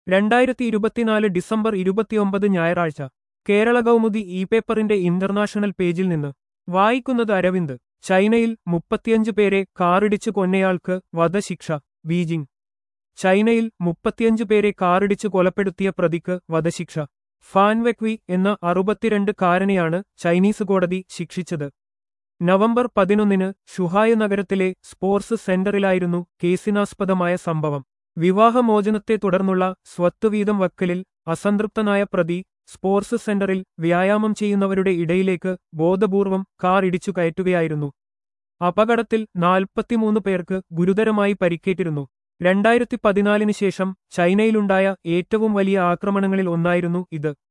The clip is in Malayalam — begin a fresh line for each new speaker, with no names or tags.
രണ്ടായിരത്തി ഇരുപത്തിനാല് ഡിസംബർ ഇരുപത്തിയൊമ്പത് ഞായറാഴ്ച കേരള കൗമുദി ഇ പേപ്പറിന്റെ ഇന്റർനാഷണൽ പേജിൽ നിന്ന് വായിക്കുന്നത് അരവിന്ദ് ചൈനയിൽ മുപ്പത്തിയഞ്ച് പേരെ കാറിടിച്ച് കൊന്നയാൾക്ക് വധശിക്ഷ ബീജിംഗ് ചൈനയിൽ മുപ്പത്തിയഞ്ച് പേരെ കാറിടിച്ച് കൊലപ്പെടുത്തിയ പ്രതിക്ക് വധശിക്ഷ ഫാൻ വെക്വി എന്ന അറുപത്തിരണ്ട് കാരനെയാണ് ചൈനീസ് കോടതി ശിക്ഷിച്ചത് നവംബർ പതിനൊന്നിന് ഷുഹായ് നഗരത്തിലെ സ്പോർട്സ് സെന്ററിലായിരുന്നു കേസിനാസ്പദമായ സംഭവം വിവാഹമോചനത്തെ തുടർന്നുള്ള സ്വത്ത് വീതം വക്കലിൽ അസംതൃപ്തനായ പ്രതി സ്പോർട്സ് സെന്ററിൽ വ്യായാമം ചെയ്യുന്നവരുടെ ഇടയിലേക്ക് ബോധപൂർവം കാർ ഇടിച്ചു കയറ്റുകയായിരുന്നു അപകടത്തിൽ നാൽപ്പത്തിമൂന്ന് പേർക്ക് ഗുരുതരമായി പരിക്കേറ്റിരുന്നു രണ്ടായിരത്തി പതിനാലിന് ശേഷം ചൈനയിലുണ്ടായ ഏറ്റവും വലിയ ആക്രമണങ്ങളിൽ ഒന്നായിരുന്നു ഇത്